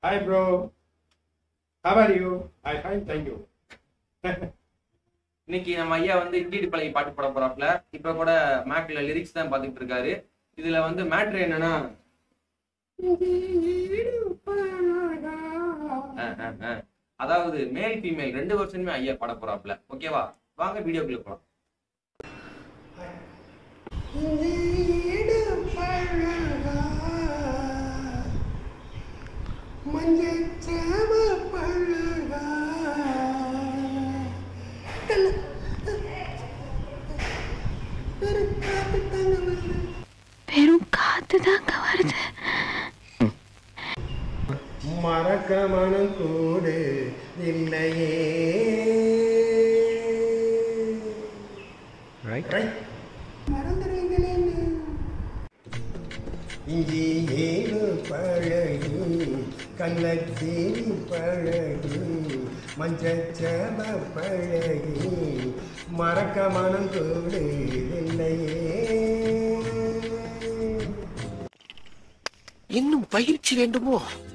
Hi, bro. How are you? I fine, thank you. இன்னைக்கு நம்ம ஐயா வந்து இண்டிடி பழகி பாட்டு பாட போறாப்ல இப்ப கூட மேக்ல லிரிக்ஸ் தான் பாத்துட்டு இருக்காரு இதுல வந்து மேட்ரு என்னன்னா அஹ், அஹ், அஹ். அதாவது மேல் ஃபீமேல் ரெண்டு வருஷமே ஐயா பாட போறாப்ல ஓகேவா வாங்க வீடியோக்குள்ள போலாம் வெறும் காத்து தாங்க வருது மறக்க மனம் கூடு இல்லையே Right? இஞ்சி ஏழு பழகி கள்ளத்தேவி பழகி மஞ்சச்சம பழகி மறக்க மனம் கூடு இல்லையே இன்னும் பயிற்சி வேண்டுமோ